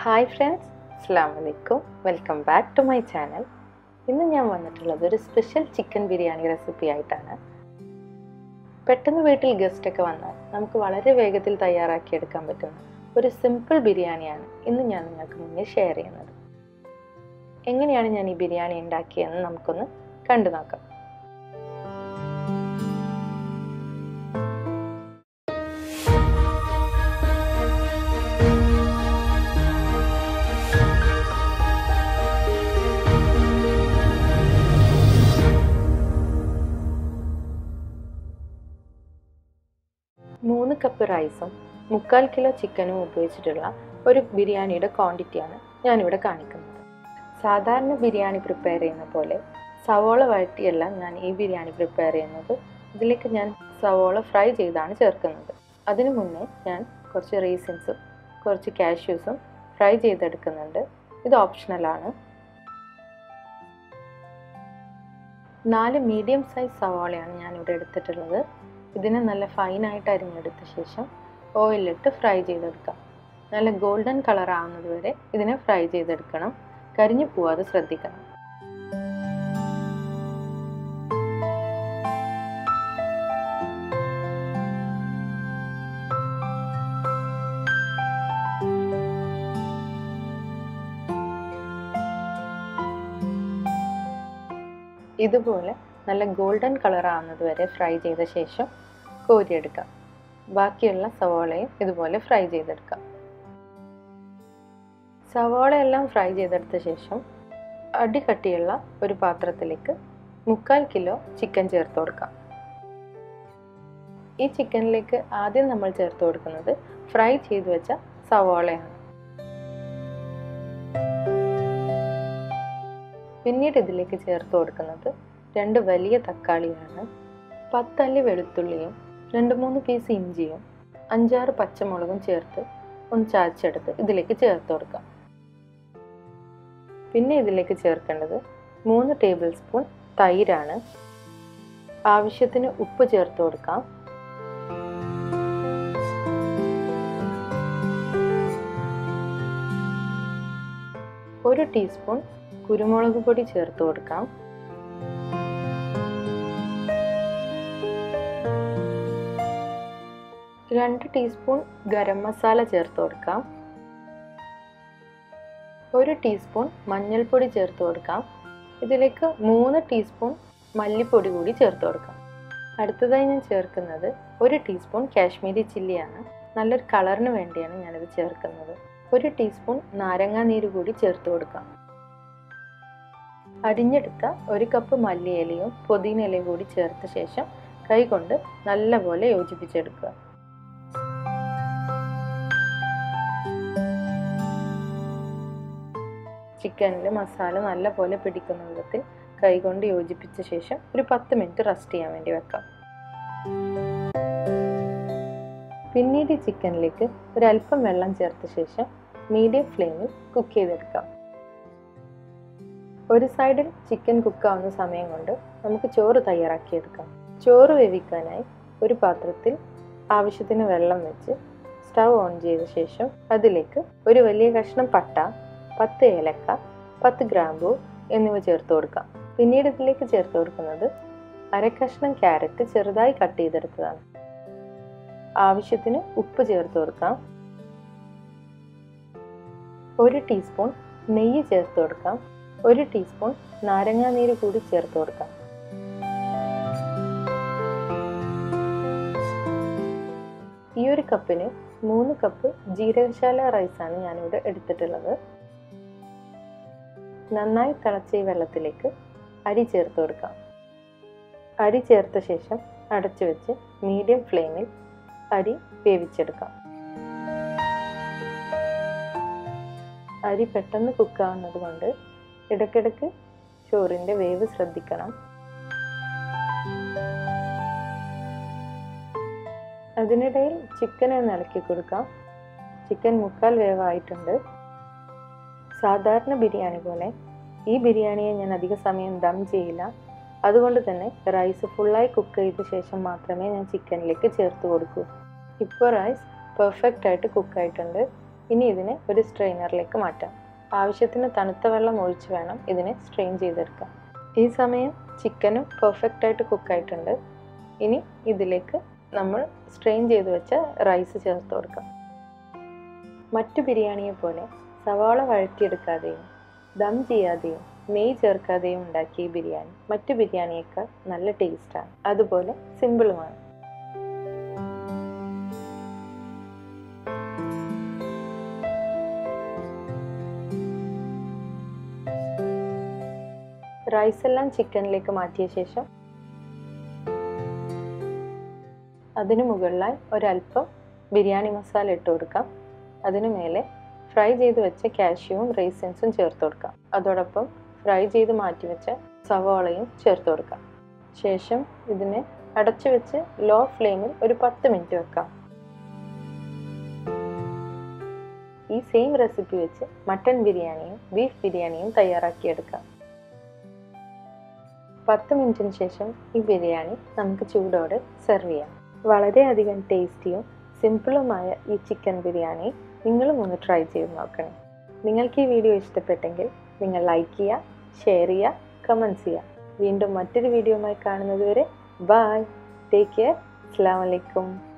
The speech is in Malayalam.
ഹായ് ഫ്രണ്ട്സ് അസ്സാം വലൈക്കും welcome back to my channel ഇന്ന് ഞാൻ വന്നിട്ടുള്ളത് ഒരു സ്പെഷ്യൽ ചിക്കൻ ബിരിയാണി റെസിപ്പി ആയിട്ടാണ് പെട്ടെന്ന് വീട്ടിൽ ഗസ്റ്റ് ഒക്കെ വന്നാൽ നമുക്ക് വളരെ വേഗത്തിൽ തയ്യാറാക്കിയെടുക്കാൻ പറ്റുന്ന ഒരു സിമ്പിൾ ബിരിയാണിയാണ് ഇന്ന് ഞാൻ നിങ്ങൾക്ക് മുന്നിൽ ഷെയർ ചെയ്യുന്നത് എങ്ങനെയാണ് ഞാൻ ഈ ബിരിയാണി ഉണ്ടാക്കിയതെന്ന് നമുക്കൊന്ന് കണ്ടു നോക്കാം മൂന്ന് കപ്പ് റൈസും മുക്കാൽ കിലോ ചിക്കനും ഉപയോഗിച്ചിട്ടുള്ള ഒരു ബിരിയാണിയുടെ ക്വാണ്ടിറ്റിയാണ് ഞാനിവിടെ കാണിക്കുന്നത് സാധാരണ ബിരിയാണി പ്രിപ്പയർ ചെയ്യുന്ന പോലെ സവോള വഴറ്റിയല്ല ഞാൻ ഈ ബിരിയാണി പ്രിപ്പയർ ചെയ്യുന്നത് ഇതിലേക്ക് ഞാൻ സവോള ഫ്രൈ ചെയ്താണ് ചേർക്കുന്നത് അതിനു മുന്നേ ഞാൻ കുറച്ച് റീസൻസും കുറച്ച് കാഷ്യൂസും ഫ്രൈ ചെയ്തെടുക്കുന്നുണ്ട് ഇത് ഓപ്ഷണലാണ് നാല് മീഡിയം സൈസ് സവാളയാണ് ഞാനിവിടെ എടുത്തിട്ടുള്ളത് ഇതിനെ നല്ല ഫൈനായിട്ട് അരിഞ്ഞെടുത്ത ശേഷം ഓയിലിട്ട് ഫ്രൈ ചെയ്തെടുക്കാം നല്ല ഗോൾഡൻ കളർ ആവുന്നത് വരെ ഇതിനെ ഫ്രൈ ചെയ്തെടുക്കണം കരിഞ്ഞു പോവാതെ ശ്രദ്ധിക്കണം ഇതുപോലെ നല്ല ഗോൾഡൻ കളർ ആവുന്നത് വരെ ഫ്രൈ ചെയ്ത ശേഷം കോരിയെടുക്കാം ബാക്കിയുള്ള സവോളയും ഇതുപോലെ ഫ്രൈ ചെയ്തെടുക്കാം സവോള എല്ലാം ഫ്രൈ ചെയ്തെടുത്ത ശേഷം അടികട്ടിയുള്ള ഒരു പാത്രത്തിലേക്ക് മുക്കാൽ കിലോ ചിക്കൻ ചേർത്ത് കൊടുക്കാം ഈ ചിക്കനിലേക്ക് ആദ്യം നമ്മൾ ചേർത്ത് കൊടുക്കുന്നത് ഫ്രൈ ചെയ്തു വെച്ച സവോളയാണ് പിന്നീട് ഇതിലേക്ക് ചേർത്ത് കൊടുക്കുന്നത് രണ്ട് വലിയ തക്കാളിയാണ് പത്തല്ലി വെളുത്തുള്ളിയും രണ്ട് മൂന്ന് പീസ് ഇഞ്ചിയും അഞ്ചാറ് പച്ചമുളകും ചേർത്ത് ഒന്ന് ചാച്ചെടുത്ത് ഇതിലേക്ക് ചേർത്ത് കൊടുക്കാം പിന്നെ ഇതിലേക്ക് ചേർക്കേണ്ടത് മൂന്ന് ടേബിൾ സ്പൂൺ തൈരാണ് ആവശ്യത്തിന് ഉപ്പ് ചേർത്ത് കൊടുക്കാം ഒരു ടീസ്പൂൺ കുരുമുളക് പൊടി ചേർത്ത് കൊടുക്കാം രണ്ട് ടീസ്പൂൺ ഗരം മസാല ചേർത്ത് കൊടുക്കാം ഒരു ടീസ്പൂൺ മഞ്ഞൾപ്പൊടി ചേർത്ത് കൊടുക്കാം ഇതിലേക്ക് മൂന്ന് ടീസ്പൂൺ മല്ലിപ്പൊടി കൂടി ചേർത്ത് കൊടുക്കാം അടുത്തതായി ഞാൻ ചേർക്കുന്നത് ഒരു ടീസ്പൂൺ കാശ്മീരി ചില്ലിയാണ് നല്ലൊരു കളറിന് വേണ്ടിയാണ് ഞാനിത് ചേർക്കുന്നത് ഒരു ടീസ്പൂൺ നാരങ്ങാ നീര് കൂടി ചേർത്ത് കൊടുക്കാം അരിഞ്ഞെടുത്ത ഒരു കപ്പ് മല്ലിയിലയും പുതിന ഇലയും കൂടി ചേർത്ത ശേഷം കൈകൊണ്ട് നല്ലപോലെ യോജിപ്പിച്ചെടുക്കുക ചിക്കനിൽ മസാല നല്ലപോലെ പിടിക്കുന്ന വിധത്തിൽ കൈകൊണ്ട് യോജിപ്പിച്ച ശേഷം ഒരു പത്ത് മിനിറ്റ് റെസ്റ്റ് ചെയ്യാൻ വേണ്ടി വെക്കാം പിന്നീട് ഈ ചിക്കനിലേക്ക് ഒരല്പം വെള്ളം ചേർത്ത ശേഷം മീഡിയം ഫ്ലെയിമിൽ കുക്ക് ചെയ്തെടുക്കാം ഒരു സൈഡിൽ ചിക്കൻ കുക്കാവുന്ന സമയം കൊണ്ട് നമുക്ക് ചോറ് തയ്യാറാക്കിയെടുക്കാം ചോറ് വേവിക്കാനായി ഒരു പാത്രത്തിൽ ആവശ്യത്തിന് വെള്ളം വെച്ച് സ്റ്റൗ ഓൺ ചെയ്ത ശേഷം അതിലേക്ക് ഒരു വലിയ കഷ്ണം പട്ട പത്ത് ഏലക്ക പത്ത് ഗ്രാമ്പു എന്നിവ ചേർത്ത് കൊടുക്കാം പിന്നീട് ഇതിലേക്ക് ചേർത്ത് കൊടുക്കുന്നത് അര കഷ്ണം ക്യാരറ്റ് ചെറുതായി കട്ട് ചെയ്തെടുത്തതാണ് ആവശ്യത്തിന് ഉപ്പ് ചേർത്ത് കൊടുക്കാം ഒരു ടീസ്പൂൺ നെയ്യ് ചേർത്ത് കൊടുക്കാം ഒരു ടീസ്പൂൺ നാരങ്ങാ നീര് കൂടി ചേർത്ത് കൊടുക്കാം ഈ ഒരു കപ്പിന് മൂന്ന് കപ്പ് ജീരകശാല റൈസാണ് ഞാനിവിടെ എടുത്തിട്ടുള്ളത് നന്നായി തിളച്ച ഈ വെള്ളത്തിലേക്ക് അരി ചേർത്ത് കൊടുക്കാം അരി ചേർത്ത ശേഷം അടച്ചു വെച്ച് മീഡിയം ഫ്ലെയിമിൽ അരി വേവിച്ചെടുക്കാം അരി പെട്ടെന്ന് കുക്കാവുന്നത് കൊണ്ട് ഇടയ്ക്കിടയ്ക്ക് ചോറിൻ്റെ വേവ് ശ്രദ്ധിക്കണം അതിനിടയിൽ ചിക്കൻ ഒന്ന് ഇളക്കി കൊടുക്കാം ചിക്കൻ മുക്കാൽ വേവായിട്ടുണ്ട് സാധാരണ ബിരിയാണി പോലെ ഈ ബിരിയാണിയെ ഞാൻ അധിക സമയം ദം ചെയ്യില്ല അതുകൊണ്ട് തന്നെ റൈസ് ഫുള്ളായി കുക്ക് ചെയ്ത ശേഷം മാത്രമേ ഞാൻ ചിക്കനിലേക്ക് ചേർത്ത് കൊടുക്കൂ ഇപ്പോൾ റൈസ് പെർഫെക്റ്റ് ആയിട്ട് കുക്കായിട്ടുണ്ട് ഇനി ഇതിനെ ഒരു സ്ട്രെയിനറിലേക്ക് മാറ്റാം ആവശ്യത്തിന് തണുത്ത വെള്ളം ഒഴിച്ച് വേണം ഇതിനെ സ്ട്രെയിൻ ചെയ്തെടുക്കാൻ ഈ സമയം ചിക്കനും പെർഫെക്റ്റ് ആയിട്ട് കുക്കായിട്ടുണ്ട് ഇനി ഇതിലേക്ക് നമ്മൾ സ്ട്രെയിൻ ചെയ്ത് വെച്ച റൈസ് ചേർത്ത് കൊടുക്കാം മറ്റു ബിരിയാണിയെ പോലെ സവാള വഴറ്റിയെടുക്കാതെയും ദം ചെയ്യാതെയും നെയ്യ് ചേർക്കാതെയും ഉണ്ടാക്കിയ ഈ ബിരിയാണി മറ്റു ബിരിയാണിയേക്കാൾ നല്ല ടേസ്റ്റാണ് അതുപോലെ സിമ്പിളുമാണ് റൈസ് എല്ലാം ചിക്കനിലേക്ക് മാറ്റിയ ശേഷം അതിനു മുകളിലായി ഒരല്പം ബിരിയാണി മസാല ഇട്ട് കൊടുക്കാം അതിനു മേലെ ഫ്രൈ ചെയ്ത് വെച്ച കാഷ്യൂവും റേസിൻസും ചേർത്ത് കൊടുക്കാം അതോടൊപ്പം ഫ്രൈ ചെയ്ത് മാറ്റി വെച്ച സവാളയും ചേർത്ത് കൊടുക്കാം ശേഷം ഇതിനെ അടച്ചു വെച്ച് ലോ ഫ്ലെയിമിൽ ഒരു പത്ത് മിനിറ്റ് വെക്കാം ഈ സെയിം റെസിപ്പി വെച്ച് മട്ടൻ ബിരിയാണിയും ബീഫ് ബിരിയാണിയും തയ്യാറാക്കിയെടുക്കാം പത്ത് മിനിറ്റിന് ശേഷം ഈ ബിരിയാണി നമുക്ക് ചൂടോടെ സെർവ് ചെയ്യാം വളരെയധികം ടേസ്റ്റിയും സിമ്പിളുമായ ഈ ചിക്കൻ ബിരിയാണി നിങ്ങളും ഒന്ന് ട്രൈ ചെയ്ത് നോക്കണേ നിങ്ങൾക്ക് ഈ വീഡിയോ ഇഷ്ടപ്പെട്ടെങ്കിൽ നിങ്ങൾ ലൈക്ക് ചെയ്യുക ഷെയർ ചെയ്യുക കമൻസ് ചെയ്യുക വീണ്ടും മറ്റൊരു വീഡിയോയുമായി കാണുന്നത് വരെ ബായ് ടേക്ക് കെയർ അസ്സാം വലൈക്കും